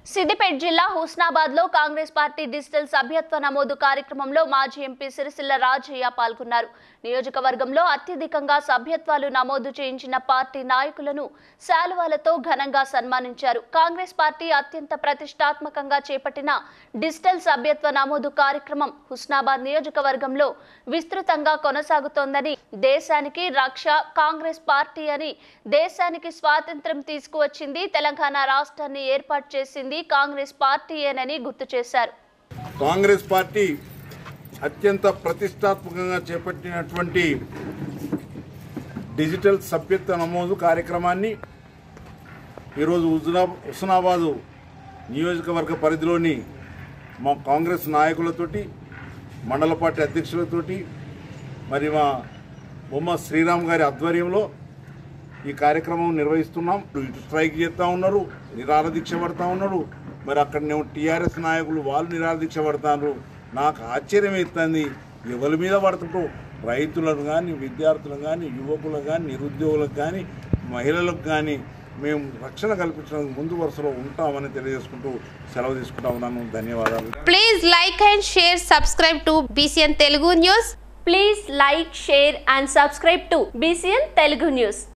సిద్దిపేట జిల్లా హుస్నాబాద్ లో Congress party digital సభ్యత్వ నమోదు కార్యక్రమంలో మాజీ ఎంపీ సిరిసిల్ల రాజయ్య పాల్గొన్నారు నియోజకవర్గంలో అత్యధికంగా సభ్యత్వాలు నమోదు చేయించిన పార్టీ నాయకులను శాలువాలతో ఘనంగా సన్మానించారు కాంగ్రెస్ పార్టీ అత్యంత ప్రతిష్టాత్మకంగా చేపట్టిన డిజిటల్ సభ్యత్వ నమోదు కార్యక్రమం హుస్నాబాద్ నియోజకవర్గంలో విస్తృతంగా కొనసాగుతోందని దేశానికి రక్ష కాంగ్రెస్ పార్టీ అని దేశానికి స్వాతంత్ర్యం తీసుకువచ్చింది తెలంగాణ రాష్ట్రాన్ని ఏర్పాటు చేసింది కాంగ్రెస్ పార్టీయేనని గుర్తు చేశారు కాంగ్రెస్ పార్టీ అత్యంత ప్రతిష్టాత్మకంగా చేపట్టినటువంటి డిజిటల్ సభ్యత్వ నమోదు కార్యక్రమాన్ని ఈరోజు హుజునా హుస్నాబాదు నియోజకవర్గ పరిధిలోని మా కాంగ్రెస్ నాయకులతోటి మండల పార్టీ అధ్యక్షులతోటి మరి మా బొమ్మ శ్రీరామ్ గారి ఆధ్వర్యంలో ఈ కార్యక్రమం నిర్వహిస్తున్నాం ఇటు స్ట్రైక్ చేస్తూ ఉన్నారు నిరాహార దీక్ష పడతా ఉన్నారు మరి అక్కడ టీఆర్ఎస్ నాయకులు వాళ్ళు నిరాహార దీక్ష పడతారు నాకు ఆశ్చర్యం ఎత్తుంది ఎవరి మీద పడుతుంటూ రైతులను కానీ విద్యార్థులను కానీ యువకులకు కానీ నిరుద్యోగులకు కానీ మహిళలకు కానీ మేము రక్షణ కల్పించడానికి ముందు వరుసలో ఉంటామని తెలియజేసుకుంటూ సెలవు తీసుకుంటా ఉన్నాను ధన్యవాదాలు Please like and share, subscribe to BCN Telugu News. Please like share and subscribe to BCN Telugu news